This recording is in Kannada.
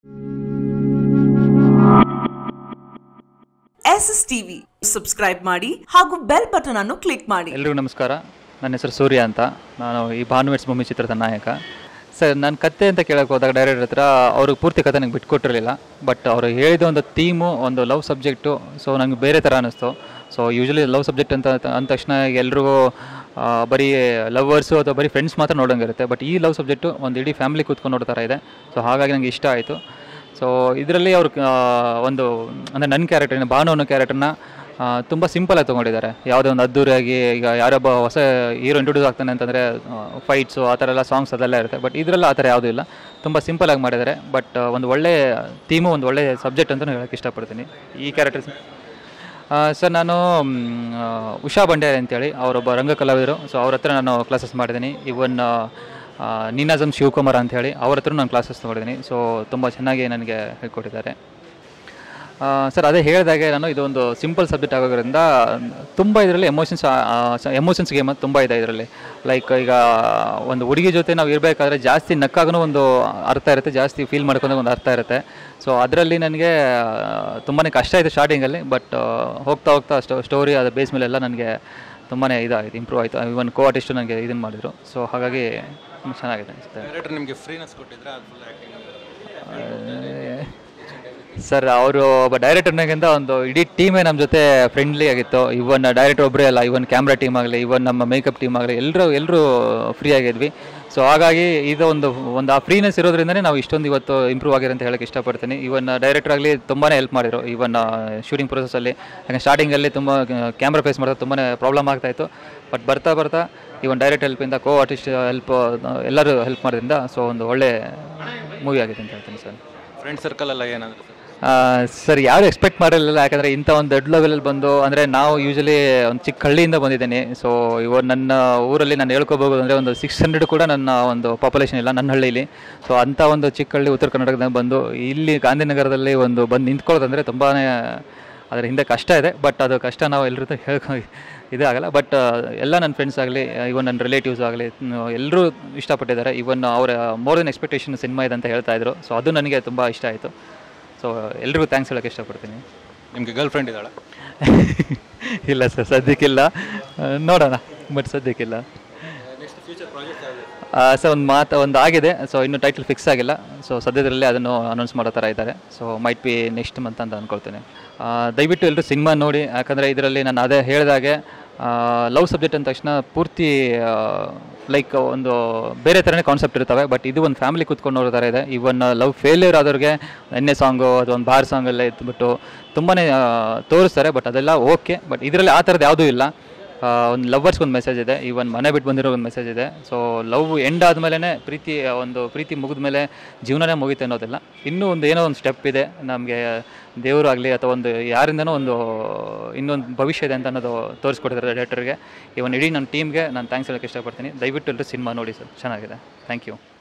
ಎಸ್ ಎಸ್ ಟಿವಿ ಸಬ್ಸ್ಕ್ರೈಬ್ ಮಾಡಿ ಹಾಗೂ ಬೆಲ್ ಬಟನ್ ಅನ್ನು ಕ್ಲಿಕ್ ಮಾಡಿ ಎಲ್ರಿಗೂ ನಮಸ್ಕಾರ ನನ್ನ ಹೆಸರು ಸೂರ್ಯ ಅಂತ ನಾನು ಈ ಭಾನುವೆಟ್ಸ್ ಭೂಮಿ ಚಿತ್ರದ ನಾಯಕ ಸರ್ ನಾನು ಕತೆ ಅಂತ ಕೇಳಕ್ಕೆ ಹೋದಾಗ ಡೈರೆಕ್ಟರ್ ಹತ್ರ ಅವ್ರಿಗೆ ಪೂರ್ತಿ ಕತೆ ನಂಗೆ ಬಿಟ್ಕೊಟ್ಟಿರಲಿಲ್ಲ ಬಟ್ ಅವರು ಹೇಳಿದ ಒಂದು ಥೀಮು ಒಂದು ಲವ್ ಸಬ್ಜೆಕ್ಟು ಸೊ ನಂಗೆ ಬೇರೆ ಥರ ಅನ್ನಿಸ್ತು ಸೊ ಯೂಶಲಿ ಲವ್ ಸಬ್ಜೆಕ್ಟ್ ಅಂತ ಅಂದ ತಕ್ಷಣ ಎಲ್ರಿಗೂ ಆ, ಬರೀ ಲವರ್ಸು ಅಥವಾ ಬರೀ ಫ್ರೆಂಡ್ಸ್ ಮಾತ್ರ ನೋಡೋಂಗಿರುತ್ತೆ ಬಟ್ ಈ ಲವ್ ಸಬ್ಜೆಕ್ಟು ಒಂದು ಇಡೀ ಫ್ಯಾಮಿಲಿ ಕೂತ್ಕೊಂಡು ನೋಡೋ ಥರ ಇದೆ ಸೊ ಹಾಗಾಗಿ ನನಗೆ ಇಷ್ಟ ಆಯಿತು ಸೊ ಇದರಲ್ಲಿ ಅವರು ಒಂದು ಅಂದರೆ ನನ್ನ ಕ್ಯಾರೆಕ್ಟರ್ನ ಭಾನು ಅನ್ನೋ ಕ್ಯಾರೆಕ್ಟರ್ನ ತುಂಬ ಸಿಂಪಲಾಗಿ ತೊಗೊಂಡಿದ್ದಾರೆ ಯಾವುದೇ ಒಂದು ಅದ್ದೂರಿಯಾಗಿ ಈಗ ಯಾರೊಬ್ಬ ಹೊಸ ಹೀರೋ ಇಂಟ್ರೊಡ್ಯೂಸ್ ಆಗ್ತಾನೆ ಅಂತಂದರೆ ಫೈಟ್ಸು ಆ ಥರ ಎಲ್ಲ ಸಾಂಗ್ಸ್ ಅದೆಲ್ಲ ಇರುತ್ತೆ ಬಟ್ ಇದರಲ್ಲಿ ಆ ಥರ ಯಾವುದೂ ಇಲ್ಲ ತುಂಬ ಸಿಂಪಲಾಗಿ ಮಾಡಿದ್ದಾರೆ ಬಟ್ ಒಂದು ಒಳ್ಳೆ ಥೀಮು ಒಂದು ಒಳ್ಳೆ ಸಬ್ಜೆಕ್ಟ್ ಅಂತ ಹೇಳೋಕ್ಕೆ ಇಷ್ಟಪಡ್ತೀನಿ ಈ ಕ್ಯಾರೆಕ್ಟರ್ಸ್ ಸರ್ ನಾನು ಮ್, ಆ, ಉಷಾ ಬಂಡೇರಿ ಅಂತೇಳಿ ಅವರೊಬ್ಬ ರಂಗ ಕಲಾವಿದರು ಸೊ ಅವ್ರ ಹತ್ರ ನಾನು ಕ್ಲಾಸಸ್ ಮಾಡಿದ್ದೀನಿ ಇವನ್ ನೀನಾಜಮ್ ಶಿವಕುಮಾರ್ ಅಂತ ಹೇಳಿ ಅವ್ರ ಹತ್ರ ನಾನು ಕ್ಲಾಸಸ್ ತೊಗೊಂಡಿದ್ದೀನಿ ಸೊ ತುಂಬ ಚೆನ್ನಾಗಿ ನನಗೆ ಹೇಳ್ಕೊಟ್ಟಿದ್ದಾರೆ ಸರ್ ಅದೇ ಹೇಳಿದಾಗೆ ನಾನು ಇದೊಂದು ಸಿಂಪಲ್ ಸಬ್ಜೆಕ್ಟ್ ಆಗೋದ್ರಿಂದ ತುಂಬ ಇದರಲ್ಲಿ ಎಮೋಷನ್ಸ್ ಎಮೋಷನ್ಸ್ ಗೇಮ್ ತುಂಬ ಇದೆ ಇದರಲ್ಲಿ ಲೈಕ್ ಈಗ ಒಂದು ಹುಡುಗಿ ಜೊತೆ ನಾವು ಇರಬೇಕಾದ್ರೆ ಜಾಸ್ತಿ ನಕ್ಕಾಗೂ ಒಂದು ಅರ್ಥ ಇರುತ್ತೆ ಜಾಸ್ತಿ ಫೀಲ್ ಮಾಡ್ಕೊಂಡಾಗ ಒಂದು ಅರ್ಥ ಇರುತ್ತೆ ಸೊ ಅದರಲ್ಲಿ ನನಗೆ ತುಂಬಾ ಕಷ್ಟ ಆಯಿತು ಸ್ಟಾರ್ಟಿಂಗಲ್ಲಿ ಬಟ್ ಹೋಗ್ತಾ ಹೋಗ್ತಾ ಸ್ಟೋ ಸ್ಟೋರಿ ಅದ್ರ ಬೇಸ್ ಮೇಲೆಲ್ಲ ನನಗೆ ತುಂಬಾ ಇದಾಯಿತು ಇಂಪ್ರೂವ್ ಆಯಿತು ಇವನ್ ಕೋ ಆರ್ಟಿಸ್ಟು ನನಗೆ ಇದನ್ನು ಮಾಡಿದರು ಸೊ ಹಾಗಾಗಿ ತುಂಬ ಚೆನ್ನಾಗಿದೆ ಅನಿಸುತ್ತೆ ಡೈರೆಕ್ಟರ್ ನಿಮಗೆ ಫ್ರೀನೆಸ್ ಕೊಟ್ಟಿದ್ರೆ ಅದು ಫುಲ್ ಆ್ಯಕ್ಟಿಂಗ್ ಸರ್ ಅವರು ಒಬ್ಬ ಡೈರೆಕ್ಟರ್ನಾಗಿಂತ ಒಂದು ಇಡೀ ಟೀಮೇ ನಮ್ಮ ಜೊತೆ ಫ್ರೆಂಡ್ಲಿ ಆಗಿತ್ತು ಇವನ್ ಡೈರೆಕ್ಟರ್ ಒಬ್ಬರೇ ಅಲ್ಲ ಇವನ್ ಕ್ಯಾಮ್ರಾ ಟೀಮ್ ಆಗಲಿ ಇವನ್ ನಮ್ಮ ಮೇಕಪ್ ಟೀಮ್ ಆಗಲಿ ಎಲ್ಲರೂ ಎಲ್ಲರೂ ಫ್ರೀ ಆಗಿದ್ವಿ ಸೊ ಹಾಗಾಗಿ ಇದು ಒಂದು ಒಂದು ಆ ಫ್ರೀನೆಸ್ ಇರೋದ್ರಿಂದನೇ ನಾವು ಇಷ್ಟೊಂದು ಇವತ್ತು ಇಂಪ್ರೂವ್ ಆಗಿರೋ ಅಂತ ಹೇಳಕ್ಕೆ ಇಷ್ಟಪಡ್ತೀನಿ ಇವನ್ ಡೈರೆಕ್ಟರ್ ಆಗಲಿ ತುಂಬಾ ಹೆಲ್ಪ್ ಮಾಡಿದರು ಇವನ್ ಶೂಟಿಂಗ್ ಪ್ರೊಸೆಸಲ್ಲಿ ಯಾಕಂದ್ರೆ ಸ್ಟಾರ್ಟಿಂಗಲ್ಲಿ ತುಂಬ ಕ್ಯಾಮ್ರಾ ಫೇಸ್ ಮಾಡಿದಾಗ ತುಂಬಾ ಪ್ರಾಬ್ಲಮ್ ಆಗ್ತಾಯಿತ್ತು ಬಟ್ ಬರ್ತಾ ಬರ್ತಾ ಇವನ್ ಡೈರೆಕ್ಟ್ ಹೆಲ್ಪಿಂದ ಕೋ ಆರ್ಟಿಸ್ಟ್ ಹೆಲ್ಪ್ ಎಲ್ಲರೂ ಹೆಲ್ಪ್ ಮಾಡೋದ್ರಿಂದ ಸೊ ಒಂದು ಒಳ್ಳೆ ಮೂವಿ ಆಗಿದೆ ಅಂತ ಹೇಳ್ತೀನಿ ಸರ್ ಫ್ರೆಂಡ್ ಸರ್ಕಲ್ ಎಲ್ಲ ಏನಂದ್ರೆ ಸರ್ ಆ, ಸರ್ ಯಾರು ಎಕ್ಸ್ಪೆಕ್ಟ್ ಮಾಡಿರಲಿಲ್ಲ ಯಾಕಂದರೆ ಇಂಥ ಒಂದು ದೊಡ್ಡ ಲೆವೆಲಲ್ಲಿ ಬಂದು ಅಂದರೆ ನಾವು ಯೂಶಲಿ ಒಂದು ಚಿಕ್ಕ ಹಳ್ಳಿಯಿಂದ ಬಂದಿದ್ದೀನಿ ಸೊ ಇವಾಗ ನನ್ನ ಊರಲ್ಲಿ ನಾನು ಹೇಳ್ಕೋಬಹುದು ಅಂದರೆ ಒಂದು ಸಿಕ್ಸ್ ಹಂಡ್ರೆಡ್ ಕೂಡ ನನ್ನ ಒಂದು ಪಾಪ್ಯುಲೇಷನ್ ಇಲ್ಲ ನನ್ನ ಹಳ್ಳಿಲಿ ಸೊ ಅಂಥ ಒಂದು ಚಿಕ್ಕ ಹಳ್ಳಿ ಉತ್ತರ ಕರ್ನಾಟಕದಿಂದ ಬಂದು ಇಲ್ಲಿ ಗಾಂಧಿನಗರದಲ್ಲಿ ಒಂದು ಬಂದು ನಿಂತ್ಕೊಳ್ಳೋದಂದರೆ ತುಂಬಾ ಅದರ ಹಿಂದೆ ಕಷ್ಟ ಇದೆ ಬಟ್ ಅದು ಕಷ್ಟ ನಾವು ಎಲ್ಲರೂ ಹೇಳ್ಕೊ ಇದಾಗಲ್ಲ ಬಟ್ ಎಲ್ಲ ನನ್ನ ಫ್ರೆಂಡ್ಸ್ ಆಗಲಿ ಇವನ್ ನನ್ನ ರಿಲೇಟಿವ್ಸ್ ಆಗಲಿ ಎಲ್ಲರೂ ಇಷ್ಟಪಟ್ಟಿದ್ದಾರೆ ಇವನ್ ಅವರ ಮೋರ್ ದೆನ್ ಎಕ್ಸ್ಪೆಕ್ಟೇಷನ್ ಸಿನಿಮಾ ಇದೆ ಅಂತ ಹೇಳ್ತಾ ಇದ್ರು ಸೊ ಅದು ನನಗೆ ತುಂಬ ಇಷ್ಟ ಆಯಿತು ಸೊ ಎಲ್ರಿಗೂ ಥ್ಯಾಂಕ್ಸ್ ಹೇಳೋಕ್ಕೆ ಇಷ್ಟಪಡ್ತೀನಿ ನಿಮಗೆ ಗರ್ಲ್ ಫ್ರೆಂಡ್ ಇದ್ದಾಳೆ ಇಲ್ಲ ಸರ್ ಸದ್ಯಕ್ಕಿಲ್ಲ ಆ, ನೋಡೋಣ ಬಟ್ ಸದ್ಯಕ್ಕಿಲ್ಲ ನೆಕ್ಸ್ಟ್ ಫ್ಯೂಚರ್ ಪ್ರಾಜೆಕ್ಟ್ ಯಾವುದು ಸರ್ ಒಂದು ಮಾತು ಒಂದು ಆಗಿದೆ ಸೊ ಇನ್ನೂ ಟೈಟಲ್ ಫಿಕ್ಸ್ ಆಗಿಲ್ಲ ಸೊ ಸದ್ಯದಲ್ಲೇ ಅದನ್ನು ಅನೌನ್ಸ್ ಮಾಡೋ ಥರ ಇದ್ದಾರೆ so might be next month ಅಂತ ಅಂದ್ಕೊಳ್ತೇನೆ ಆ, ದಯವಿಟ್ಟು ಎಲ್ಲರೂ ಸಿನಿಮಾ ನೋಡಿ ಯಾಕಂದರೆ ಇದರಲ್ಲಿ ನಾನು ಅದೇ ಹೇಳಿದಾಗೆ ಲವ್ ಸಬ್ಜೆಕ್ಟ್ ಅಂದ ತಕ್ಷಣ ಪೂರ್ತಿ ಲೈಕ್ ಒಂದು ಬೇರೆ ಥರನೇ ಕಾನ್ಸೆಪ್ಟ್ ಇರ್ತವೆ ಬಟ್ ಇದು ಒಂದು ಫ್ಯಾಮಿಲಿ ಕೂತ್ಕೊಂಡು ನೋಡೋ ಥರ ಇದೆ ಇವನ್ ಲವ್ ಫೇಲ್ಯೂರ್ ಆದವ್ರಿಗೆ ಎಣ್ಣೆ ಸಾಂಗು ಅದು ಒಂದು ಬಾರ್ ಸಾಂಗೆಲ್ಲ ಇದ್ಬಿಟ್ಟು ತುಂಬಾ ತೋರಿಸ್ತಾರೆ ಬಟ್ ಅದೆಲ್ಲ ಓಕೆ ಬಟ್ ಇದರಲ್ಲಿ ಆ ಥರದ್ದು ಯಾವುದೂ ಇಲ್ಲ ಆ, ಒಂದು ಲವರ್ಸ್ಗೆ ಒಂದು ಮೆಸೇಜ್ ಇದೆ ಈವನ್ ಮನೆ ಬಿಟ್ಟು ಬಂದಿರೋ ಒಂದು ಮೆಸೇಜ್ ಇದೆ ಸೊ ಲವ್ ಎಂಡ್ ಆದಮೇಲೆ ಪ್ರೀತಿ ಒಂದು ಪ್ರೀತಿ ಮುಗಿದ ಮೇಲೆ ಜೀವನನೇ ಮುಗಿತು ಅನ್ನೋದಿಲ್ಲ ಇನ್ನೂ ಒಂದು ಏನೋ ಒಂದು ಸ್ಟೆಪ್ ಇದೆ ನಮಗೆ ದೇವರು ಆಗಲಿ ಅಥವಾ ಒಂದು ಯಾರಿಂದನೋ ಒಂದು ಇನ್ನೊಂದು ಭವಿಷ್ಯ ಇದೆ ಅಂತ ಅನ್ನೋದು ತೋರಿಸ್ಕೊಟ್ಟಿದ್ದಾರೆ ಡೈರೆಕ್ಟರ್ಗೆ ಇವನ್ ಇಡೀ ನನ್ನ ಟೀಮ್ಗೆ ನಾನು ಥ್ಯಾಂಕ್ಸ್ ಹೇಳೋಕ್ಕೆ ಇಷ್ಟಪಡ್ತೀನಿ ದಯವಿಟ್ಟು ಎಲ್ಲರೂ ಸಿನಿಮಾ ನೋಡಿ ಸರ್ ಚೆನ್ನಾಗಿದೆ ಥ್ಯಾಂಕ್ ಯು